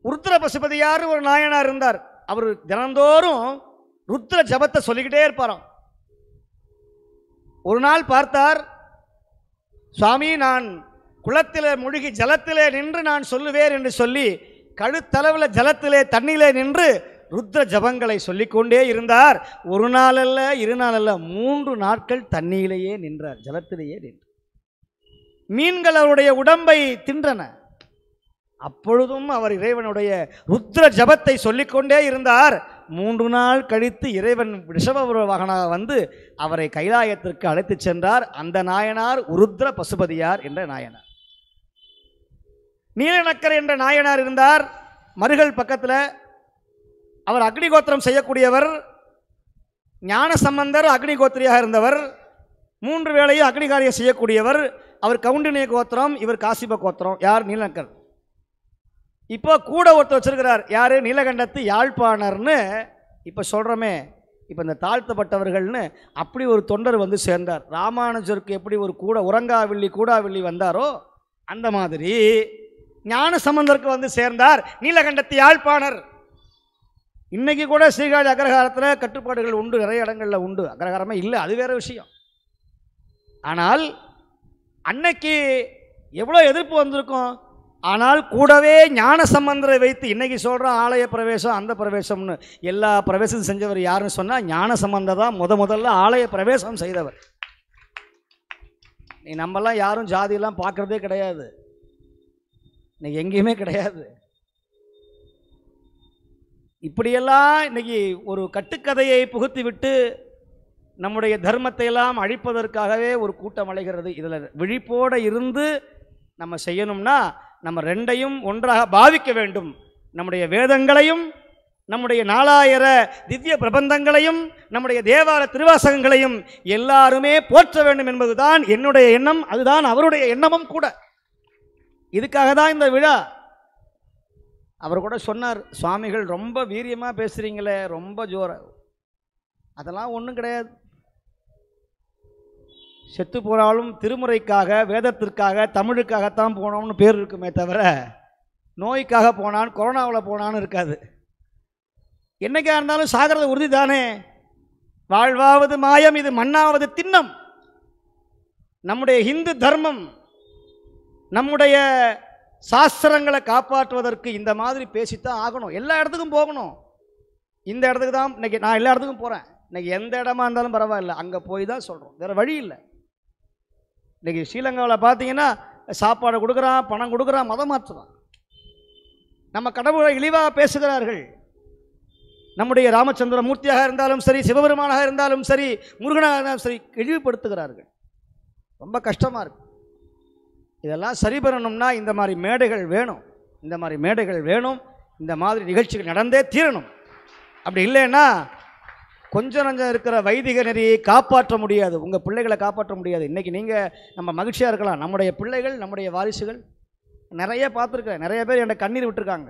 ருத்ர பசுபதியார் ஒரு நாயனார் இருந்தார் அவர் தினந்தோறும் ருத்ர ஜபத்தை சொல்லிக்கிட்டே இருப்பாராம் ஒரு நாள் பார்த்தார் சுவாமி நான் குளத்திலே முழுகி ஜலத்திலே நின்று நான் சொல்லுவேன் என்று சொல்லி கழுத்தளவில் ஜலத்திலே தண்ணியிலே நின்று ருத்ர ஜபங்களை சொல்லிக்கொண்டே இருந்தார் ஒரு நாள் அல்ல இரு நாள் அல்ல மூன்று நாட்கள் தண்ணியிலேயே நின்றார் ஜலத்திலேயே நின்று மீன்கள் அவருடைய உடம்பை தின்றன அப்பொழுதும் அவர் இறைவனுடைய ருத்ர ஜபத்தை சொல்லிக்கொண்டே இருந்தார் மூன்று நாள் கழித்து இறைவன் ரிஷப வாகனாக வந்து அவரை கைலாயத்திற்கு அழைத்துச் சென்றார் அந்த நாயனார் உருத்ர பசுபதியார் என்ற நாயனார் நீலநக்கர் என்ற நாயனார் இருந்தார் மருகல் பக்கத்தில் அவர் அக்னிகோத்திரம் செய்யக்கூடியவர் ஞான சம்பந்தர் அக்னிகோத்திரியாக இருந்தவர் மூன்று வேளையும் அக்னிகாரியம் செய்யக்கூடியவர் அவர் கவுண்டினிய கோத்திரம் இவர் காசிப கோத்திரம் யார் நீலநக்கர் இப்போ கூட ஒருத்தர் வச்சிருக்கிறார் யார் நீலகண்டத்து யாழ்ப்பாணர்னு இப்போ சொல்கிறோமே இப்போ இந்த தாழ்த்தப்பட்டவர்கள்னு அப்படி ஒரு தொண்டர் வந்து சேர்ந்தார் ராமானுஜருக்கு எப்படி ஒரு கூட உறங்காவில்லி கூடாவில்லி வந்தாரோ அந்த மாதிரி ஞான சம்பந்தருக்கு வந்து சேர்ந்தார் நீலகண்டத்து யாழ்ப்பாணர் இன்னைக்கு கூட ஸ்ரீகாழி அக்ரஹாரத்தில் கட்டுப்பாடுகள் உண்டு நிறைய இடங்களில் உண்டு அக்ரஹாரமே இல்லை அது வேற விஷயம் ஆனால் அன்னைக்கு எவ்வளோ எதிர்ப்பு வந்திருக்கும் ஆனால் கூடவே ஞான சம்பந்தரை வைத்து இன்னைக்கு சொல்கிறோம் ஆலய பிரவேசம் அந்த பிரவேசம்னு எல்லா பிரவேசம் செஞ்சவர் யாருன்னு சொன்னால் ஞான சம்பந்தர் தான் முத முதல்ல ஆலய பிரவேசம் செய்தவர் நீ நம்மலாம் யாரும் ஜாதியெல்லாம் பார்க்குறதே கிடையாது இன்னைக்கு எங்கேயுமே கிடையாது இப்படியெல்லாம் இன்னைக்கு ஒரு கட்டுக்கதையை புகுத்தி விட்டு நம்முடைய தர்மத்தை எல்லாம் அழிப்பதற்காகவே ஒரு கூட்டம் அலைகிறது இதில் விழிப்போடு இருந்து நம்ம செய்யணும்னா நம்ம ரெண்டையும் ஒன்றாக பாவிக்க வேண்டும் நம்முடைய வேதங்களையும் நம்முடைய நாலாயிர திவ்ய பிரபந்தங்களையும் நம்முடைய தேவார திருவாசகங்களையும் எல்லாருமே போற்ற வேண்டும் என்பதுதான் என்னுடைய எண்ணம் அதுதான் அவருடைய எண்ணமும் கூட இதுக்காக தான் இந்த விழா அவர் கூட சொன்னார் சுவாமிகள் ரொம்ப வீரியமாக பேசுகிறீங்களே ரொம்ப ஜோர அதெல்லாம் ஒன்றும் கிடையாது செத்து போனாலும் திருமுறைக்காக வேதத்திற்காக தமிழுக்காகத்தான் போனோம்னு பேர் இருக்குமே தவிர நோய்க்காக போனான் கொரோனாவில் போனான்னு இருக்காது என்னைக்கா இருந்தாலும் சாகிறது உறுதி தானே வாழ்வாவது மாயம் இது மண்ணாவது திண்ணம் நம்முடைய இந்து தர்மம் நம்முடைய சாஸ்திரங்களை காப்பாற்றுவதற்கு இந்த மாதிரி பேசித்தான் ஆகணும் எல்லா இடத்துக்கும் போகணும் இந்த இடத்துக்கு தான் இன்னைக்கு நான் எல்லா இடத்துக்கும் போகிறேன் இன்னைக்கு எந்த இடமா இருந்தாலும் பரவாயில்ல அங்கே போய் தான் சொல்கிறோம் வேறு வழி இல்லை இன்னைக்கு ஸ்ரீலங்காவில் பார்த்தீங்கன்னா சாப்பாடு கொடுக்குறான் பணம் கொடுக்குறான் மதம் மாற்றுறான் நம்ம கடவுளை இழிவாக பேசுகிறார்கள் நம்முடைய ராமச்சந்திர மூர்த்தியாக இருந்தாலும் சரி சிவபெருமானாக இருந்தாலும் சரி முருகனாக இருந்தாலும் சரி இழிவுபடுத்துகிறார்கள் ரொம்ப கஷ்டமாக இருக்கு இதெல்லாம் சரி பண்ணணும்னா இந்த மாதிரி மேடைகள் வேணும் இந்த மாதிரி மேடைகள் வேணும் இந்த மாதிரி நிகழ்ச்சிகள் நடந்தே தீரணும் அப்படி இல்லைன்னா கொஞ்சம் நஞ்சம் இருக்கிற வைதிக நெறியை காப்பாற்ற முடியாது உங்கள் பிள்ளைகளை காப்பாற்ற முடியாது இன்றைக்கி நீங்கள் நம்ம மகிழ்ச்சியாக இருக்கலாம் நம்முடைய பிள்ளைகள் நம்முடைய வாரிசுகள் நிறைய பார்த்துருக்கேன் நிறைய பேர் என்னை கண்ணீர் விட்டுருக்காங்க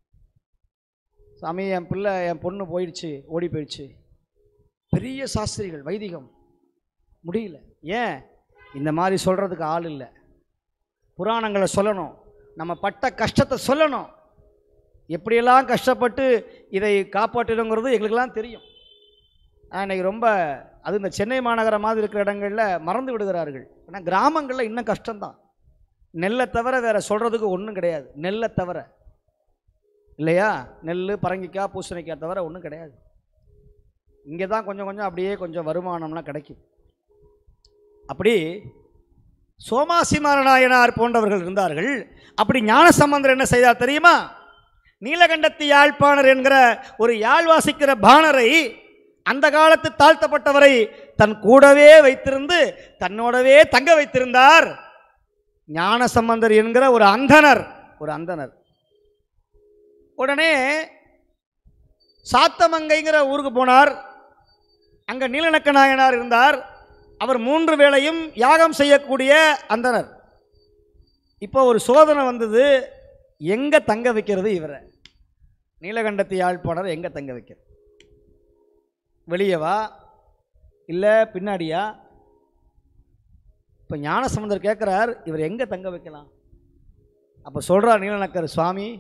சாமி என் பிள்ளை என் பொண்ணு போயிடுச்சு ஓடி போயிடுச்சு பெரிய சாஸ்திரிகள் வைதிகம் முடியல ஏன் இந்த மாதிரி சொல்கிறதுக்கு ஆள் இல்லை புராணங்களை சொல்லணும் நம்ம பட்ட கஷ்டத்தை சொல்லணும் எப்படியெல்லாம் கஷ்டப்பட்டு இதை காப்பாற்றணுங்கிறது எங்களுக்கெல்லாம் தெரியும் ஆனால் இன்னைக்கு ரொம்ப அது இந்த சென்னை மாநகரம் மாதிரி இருக்கிற இடங்களில் மறந்து விடுகிறார்கள் ஆனால் கிராமங்களில் இன்னும் கஷ்டம்தான் நெல்லை தவிர வேறு சொல்கிறதுக்கு ஒன்றும் கிடையாது நெல்லை தவிர இல்லையா நெல் பரங்கிக்காய் பூசணிக்காய் தவிர ஒன்றும் கிடையாது இங்கே தான் கொஞ்சம் கொஞ்சம் அப்படியே கொஞ்சம் வருமானம்லாம் கிடைக்கும் அப்படி சோமாசிமாரநாயனார் போன்றவர்கள் இருந்தார்கள் அப்படி ஞானசம்பந்தர் என்ன செய்தார் தெரியுமா நீலகண்டத்து யாழ்ப்பாணர் என்கிற ஒரு யாழ் வாசிக்கிற பாணரை அந்த காலத்து தாழ்த்தப்பட்டவரை தன் கூடவே வைத்திருந்து தன்னோடவே தங்க வைத்திருந்தார் ஞானசம்பந்தர் என்கிற ஒரு அந்தனர் ஒரு அந்தனர் உடனே சாத்தமங்கைங்கிற ஊருக்கு போனார் அங்கே நீலநக்க நாயனார் இருந்தார் அவர் மூன்று வேளையும் யாகம் செய்யக்கூடிய அந்தனர் இப்போ ஒரு சோதனை வந்தது எங்கே தங்க வைக்கிறது இவரை நீலகண்டத்து யாழ்ப்பாணர் எங்கே தங்க வைக்கிறது வெளியவா இல்லை பின்னாடியா இப்போ ஞானசமுந்தர் கேட்குறார் இவர் எங்கே தங்க வைக்கலாம் அப்போ சொல்கிறார் நீலநக்கர் சுவாமி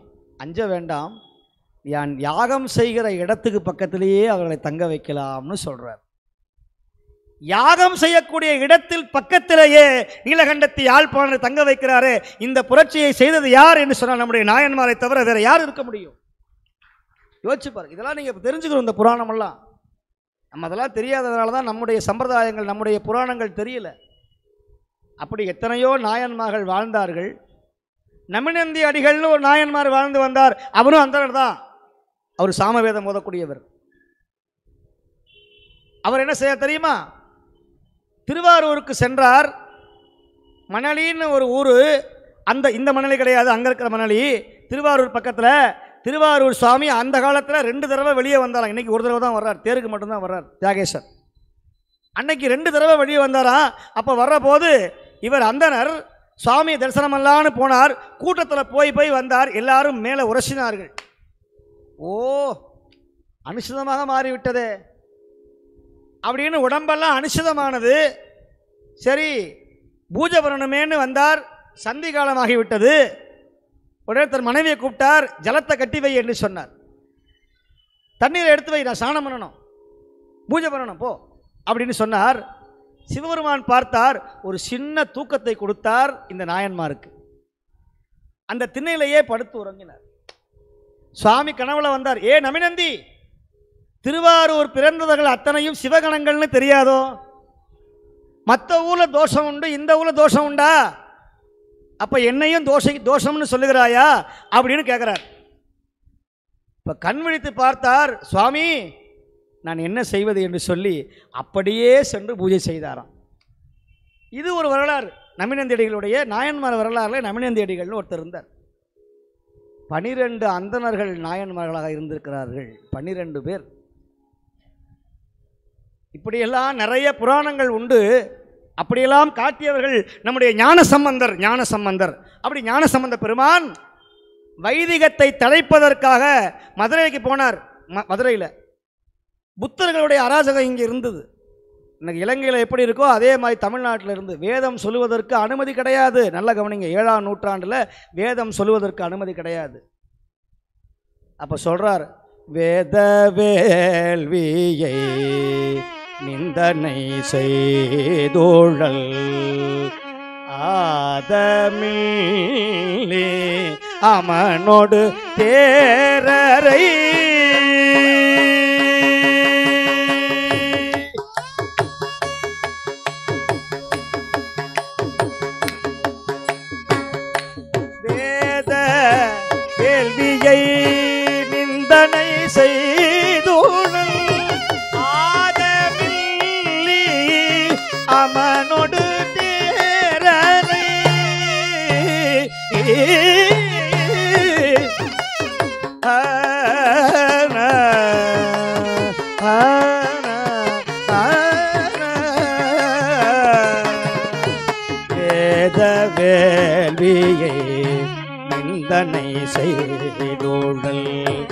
அஞ்ச வேண்டாம் யான் யாகம் செய்கிற இடத்துக்கு பக்கத்திலேயே அவர்களை தங்க வைக்கலாம்னு சொல்றார் யாகம் செய்யக்கூடிய இடத்தில் பக்கத்திலேயே நீலகண்டத்தை யாழ்ப்பாணத்தை தங்க வைக்கிறாரே இந்த புரட்சியை செய்தது யார் என்று சொன்னால் நம்முடைய நாயன்மாரை தவிர வேற யார் இருக்க முடியும் யோசிச்சு பாருங்க இதெல்லாம் நீங்க தெரிஞ்சுக்கணும் இந்த புராணமெல்லாம் நம்ம அதெல்லாம் தெரியாததுனால தான் நம்முடைய சம்பிரதாயங்கள் நம்முடைய புராணங்கள் தெரியல அப்படி எத்தனையோ நாயன்மார்கள் வாழ்ந்தார்கள் நமினந்தி அடிகள்னு ஒரு நாயன்மார் வாழ்ந்து வந்தார் அவரும் அந்தனர் தான் அவர் சாமவேதம் ஓதக்கூடியவர் அவர் என்ன செய்ய தெரியுமா திருவாரூருக்கு சென்றார் மணலின்னு ஒரு ஊர் அந்த இந்த மணலி கிடையாது அங்கே இருக்கிற மணலி திருவாரூர் பக்கத்தில் திருவாரூர் சுவாமி அந்த காலத்தில் ரெண்டு தடவை வெளியே வந்தாராம் இன்னைக்கு ஒரு தடவை தான் வர்றார் தேருக்கு மட்டும்தான் வர்றார் தியாகேசர் அன்னைக்கு ரெண்டு தடவை வெளியே வந்தாராம் அப்போ வர்ற போது இவர் அந்தனர் சுவாமி தரிசனமல்லான்னு போனார் கூட்டத்தில் போய் போய் வந்தார் எல்லாரும் மேலே உரசினார்கள் ஓ அனுசிதமாக மாறிவிட்டதே அப்படின்னு உடம்பெல்லாம் அனுசிதமானது சரி பூஜை பண்ணணுமேன்னு வந்தார் சந்தி காலமாகிவிட்டது உடனே தன் மனைவியை கூப்பிட்டார் ஜலத்தை கட்டி வை என்று சொன்னார் தண்ணீரை எடுத்து வை நான் ஸ்நானம் பண்ணணும் பூஜை பண்ணணும் போ அப்படின்னு சொன்னார் சிவபெருமான் பார்த்தார் ஒரு சின்ன தூக்கத்தை கொடுத்தார் இந்த நாயன்மாருக்கு அந்த திண்ணையிலேயே படுத்து உறங்கினார் சுவாமி கனவுல வந்தார் ஏ நமினந்தி திருவாரூர் பிறந்தவர்கள் அத்தனையும் சிவகணங்கள்னு தெரியாதோ மற்ற ஊர்ல தோஷம் உண்டு இந்த ஊர்ல தோஷம் உண்டா அப்ப என்னையும் தோஷை தோஷம்னு சொல்லுகிறாயா அப்படின்னு கேட்கிறார் இப்ப கண் விழித்து பார்த்தார் சுவாமி நான் என்ன செய்வது என்று சொல்லி அப்படியே சென்று பூஜை செய்தாராம் இது ஒரு வரலாறு நமினந்தியடிகளுடைய நாயன்மார் வரலாறுல நமினந்தியடிகள்னு ஒருத்தர் இருந்தார் பனிரெண்டு அந்தணர்கள் நாயன்மார்களாக இருந்திருக்கிறார்கள் பன்னிரெண்டு பேர் இப்படியெல்லாம் நிறைய புராணங்கள் உண்டு அப்படியெல்லாம் காட்டியவர்கள் நம்முடைய ஞான சம்பந்தர் ஞான சம்பந்தர் அப்படி ஞான சம்பந்த பெருமான் வைதிகத்தை தழைப்பதற்காக மதுரைக்கு போனார் ம மதுரையில் புத்தர்களுடைய அராஜகம் இங்கே இருந்தது இன்னைக்கு இலங்கையில் எப்படி இருக்கோ அதே மாதிரி தமிழ்நாட்டில் இருந்து வேதம் சொல்லுவதற்கு அனுமதி கிடையாது நல்ல கவனிங்க ஏழாம் நூற்றாண்டில் வேதம் சொல்லுவதற்கு அனுமதி கிடையாது அப்போ சொல்றார் வேத வேள்வியை நிந்தனை செய்தோழல் ஆதமில்லே அமனோடு தேரரை வேத கேள்வியை நிந்தனை செய்தோழல் ஆதமில்லி அமனோடு தேரனை ஆன, ஆன, ஆன. வேத வேள்வியை நிந்தனை செய்தோழல்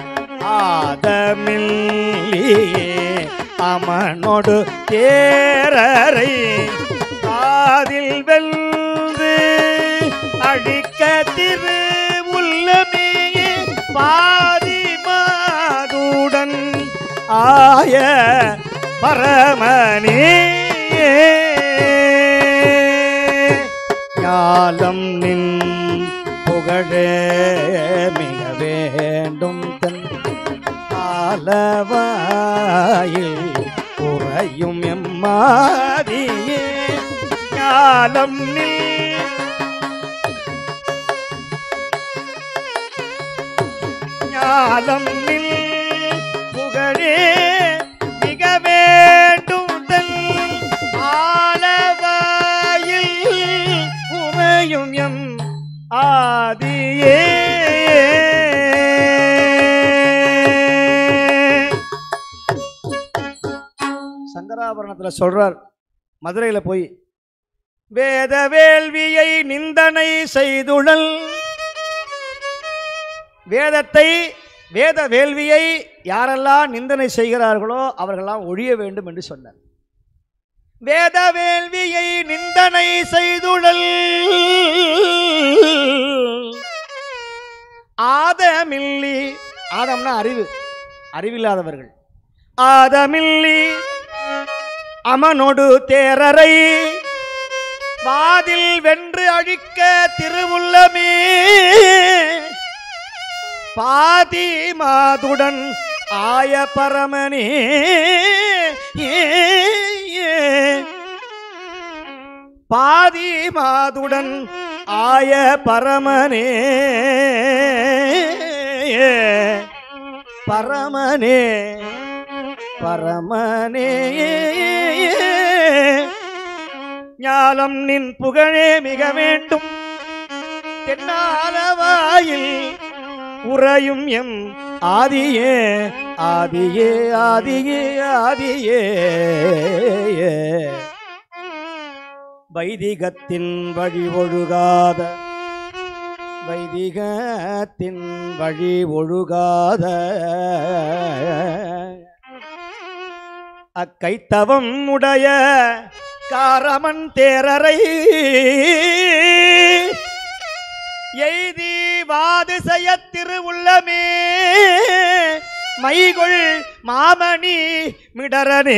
ஆதமில்லியே அமனோடு தேரரை காதில் வென்று அழிக்க திரு உள்ளமே பாதி மாதுடன் ஆய பரமனே ஞாலம் நின் புகழே மிக வேண்டும் தன் ஆலவாயில் உறையும் எம்மாதியே ஞாலம் நில் ஞாலம் நில் புகழே மிக வேண்டும் தன் ஆலவாயில் உமையும் எம் ஆதியே சங்கராபரணத்தில் சொல்றார் மதுரையில் போய் வேத வேள்வியை நிந்தனை செய்துழல் வேதத்தை வேத வேள்வியை யாரெல்லாம் நிந்தனை செய்கிறார்களோ அவர்களெல்லாம் ஒழிய வேண்டும் என்று சொன்னார் வேத வேள்வியை நிந்தனை செய்துழல் ஆதமில்லி ஆதம்னா அறிவு அறிவில்லாதவர்கள் ஆதமில்லி அமனொடு தேரரை வாதில் வென்று அழிக்க திருவுள்ளமே பாதி மாதுடன் ஆய பரமனே பாதி மாதுடன் ஆய பரமனே பரமனே பரமனே ஞாலம் நின் புகழே மிக வேண்டும் தென்னாலவாயில் உறையும் எம் ஆதியே ஆதியே ஆதியே ஆதியே வைதிகத்தின் வழி ஒழுகாத வைதிகத்தின் வழி ஒழுகாத அக்கைத்தவம் உடைய காரமன் தேரரை எய்தி வாது செய்ய திருவுள்ளமே மைகொள் மாமணி மிடரனே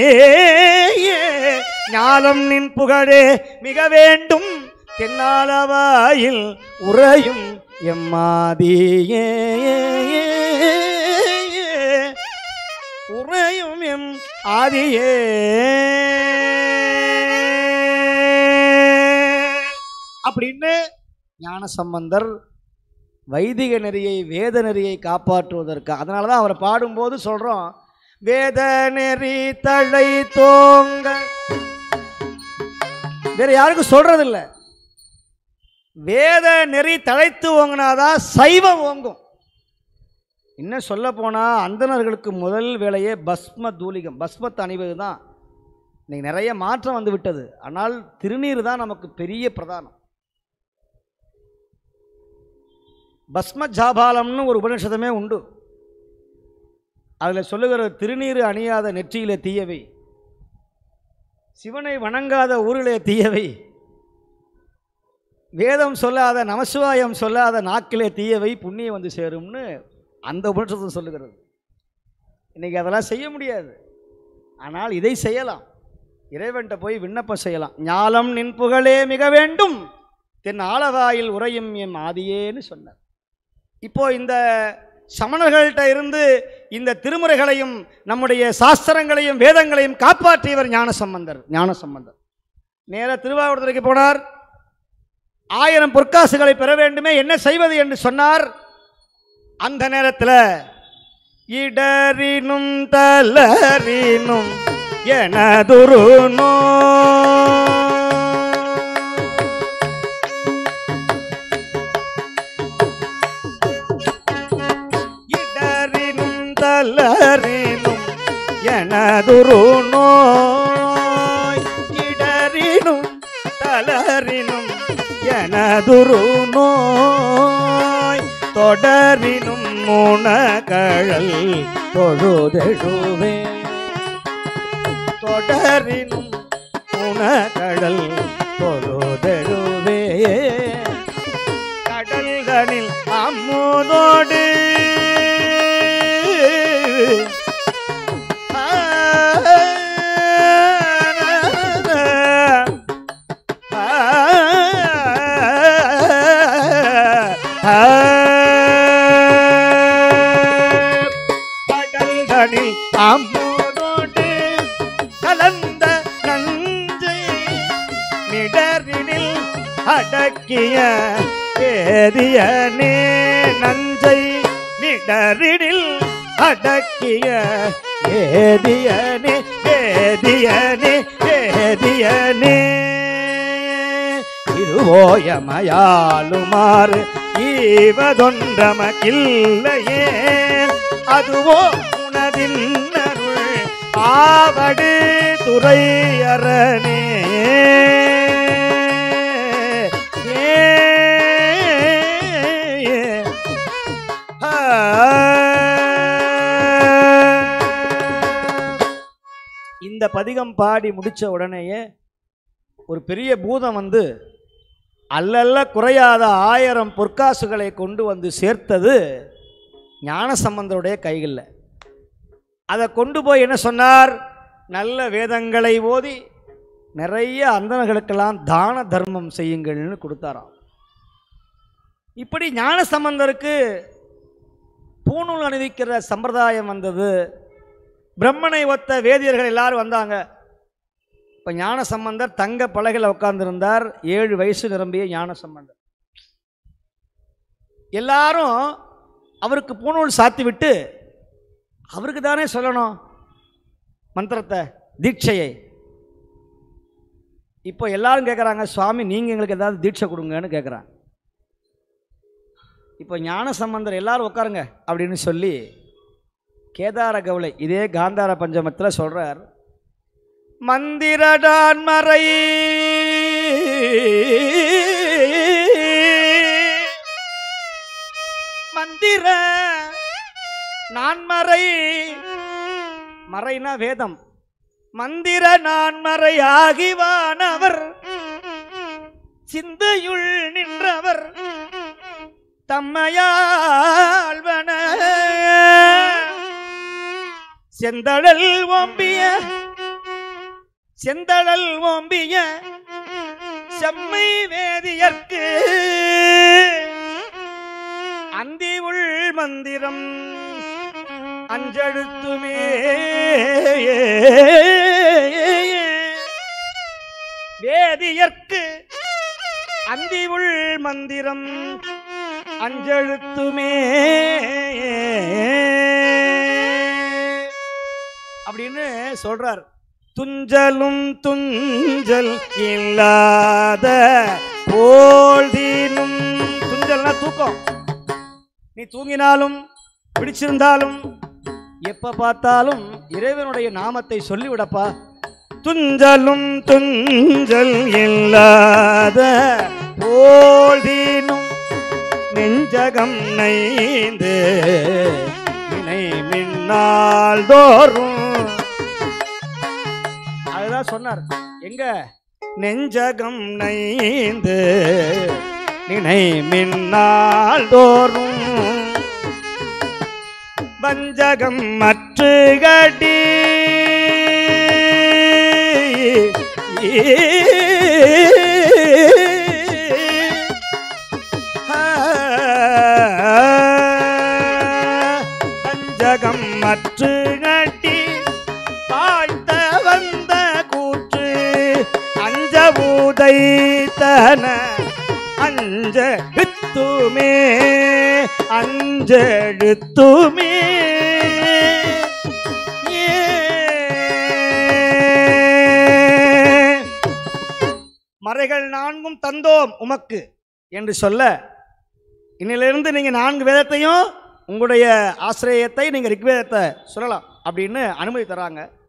ஞாலம் நின் புகழே மிக வேண்டும் தென்னாலவாயில் உறையும் எம்மாதியே உறையும் எம் ஆதியே அப்படின்னு ஞான சம்பந்தர் வைதிக நெறியை வேத நெறியை காப்பாற்றுவதற்கு அதனால தான் அவரை பாடும்போது சொல்கிறோம் வேத நெறி தழை தோங்க வேற யாருக்கும் சொல்றதில்ல வேத நெறி தழைத்து ஓங்கினாதான் சைவம் ஓங்கும் இன்னும் சொல்ல போனால் அந்தணர்களுக்கு முதல் வேலையே பஸ்ம தூலிகம் பஸ்மத்தை அணிவது தான் இன்னைக்கு நிறைய மாற்றம் வந்து விட்டது ஆனால் திருநீர் தான் நமக்கு பெரிய பிரதானம் பஸ்ம ஜாபாலம்னு ஒரு உபனிஷதமே உண்டு அதில் சொல்லுகிற திருநீர் அணியாத நெற்றியில தீயவை சிவனை வணங்காத ஊரிலே தீயவை வேதம் சொல்லாத நமசிவாயம் சொல்லாத நாக்கிலே தீயவை புண்ணியம் வந்து சேரும்னு அந்த உபனிஷதம் சொல்லுகிறது இன்னைக்கு அதெல்லாம் செய்ய முடியாது ஆனால் இதை செய்யலாம் இறைவன்கிட்ட போய் விண்ணப்பம் செய்யலாம் ஞாலம் நின் புகழே மிக வேண்டும் தென் ஆலவாயில் உறையும் எம் ஆதியேன்னு சொன்னார் இப்போ இந்த சமணர்கள்ட்ட இருந்து இந்த திருமுறைகளையும் நம்முடைய சாஸ்திரங்களையும் வேதங்களையும் காப்பாற்றியவர் ஞானசம்பந்தர் ஞானசம்பந்தர் நேர திருவாவூரத்துக்கு போனார் ஆயிரம் பொற்காசுகளை பெற வேண்டுமே என்ன செய்வது என்று சொன்னார் அந்த நேரத்தில் இடறினும் தளரினும் எனதுரு நோய் இடறினும் தளரினும் எனதுரு நோய் இடறினும் தளரினும் எனதுரு நோய் தொடரினும் முனகழல் தொழுதெழுவே தொடரினும் முனகடல் தொழுதெழுவே கடல்களில் அம்முதோடு கடல்களில் அம்மோதோடு கலந்த நஞ்சை மிடரினில் அடக்கிய வேதியனே நஞ்சை மிடரினில் அடக்கிய வேதியனே வேதியனே வேதியனே இருவோயமயாலுமாறு ஈவதொன்றமக்கில்லையே அதுவோ உனதின் அருள் ஆவடு துறையரணே ஏ, ஏ, ஆ. இந்த பதிகம் பாடி முடிச்ச உடனேயே ஒரு பெரிய பூதம் வந்து அல்லல்ல குறையாத ஆயிரம் பொற்காசுகளை கொண்டு வந்து சேர்த்தது ஞானசம்பந்தருடைய கைகளில் அதை கொண்டு போய் என்ன சொன்னார் நல்ல வேதங்களை ஓதி நிறைய அந்தணர்களுக்கெல்லாம் தான தர்மம் செய்யுங்கள்னு கொடுத்தாராம் இப்படி ஞானசம்பந்தருக்கு பூணூல் அணிவிக்கிற சம்பிரதாயம் வந்தது பிரம்மனை ஒத்த வேதியர்கள் எல்லாரும் வந்தாங்க இப்போ ஞானசம்பந்தர் தங்க பலகையில் உட்கார்ந்திருந்தார் ஏழு வயசு நிரம்பிய ஞானசம்பந்தர் எல்லாரும் அவருக்கு பூணூல் சாத்தி விட்டு அவருக்கு தானே சொல்லணும் மந்திரத்தை தீட்சையை இப்போ எல்லாரும் கேட்குறாங்க சுவாமி நீங்கள் எங்களுக்கு ஏதாவது தீட்சை கொடுங்கன்னு கேட்குறாங்க இப்போ ஞானசம்பந்தர் எல்லாரும் உட்காருங்க அப்படின்னு சொல்லி கேதார கவலை இதே காந்தார பஞ்சமத்தில் சொல்கிறார் மந்திரடான் மறை மந்திர நான்மறை மறைனா வேதம் மந்திர நான்மறை ஆகிவானவர் சிந்தையுள் நின்றவர் தம்மையாழ்வன செந்தழல் ஓம்பிய செந்தழல் ஓம்பிய செம்மை வேதியர்க்கு அந்தி உள் மந்திரம் அஞ்செழுத்துமே வேதியர்க்கு அந்தி உள் மந்திரம் அஞ்செழுத்துமே அப்படின்னு சொல்றார் துஞ்சலும் துஞ்சல் இல்லாத போல்தீனும் துஞ்சல்னா தூக்கம் நீ தூங்கினாலும் பிடிச்சிருந்தாலும் எப்ப பார்த்தாலும் இறைவனுடைய நாமத்தை சொல்லிவிடப்பா துஞ்சலும் துஞ்சல் இல்லாத போல்தீனும் நெஞ்சகம் நைந்து வினை மின்னால் தோறும் அதுதான் சொன்னார் எங்க நெஞ்சகம் நைந்து நினை மின்னால் தோறும் வஞ்சகம் மற்று கடி வஞ்சகம் மற்று கட்டி தாழ்த்த வந்த கூற்று அஞ்ச உதைத்தன அஞ்செழுத்துமே அஞ்செழுத்துமே ஏ. மறைகள் நான்கும் தந்தோம் உமக்கு என்று சொல்ல இன்னிலிருந்து நீங்கள் நான்கு வேதத்தையும் உங்களுடைய ஆசிரியத்தை நீங்கள் ரிக்வேதத்தை சொல்லலாம் அப்படின்னு அனுமதி தராங்க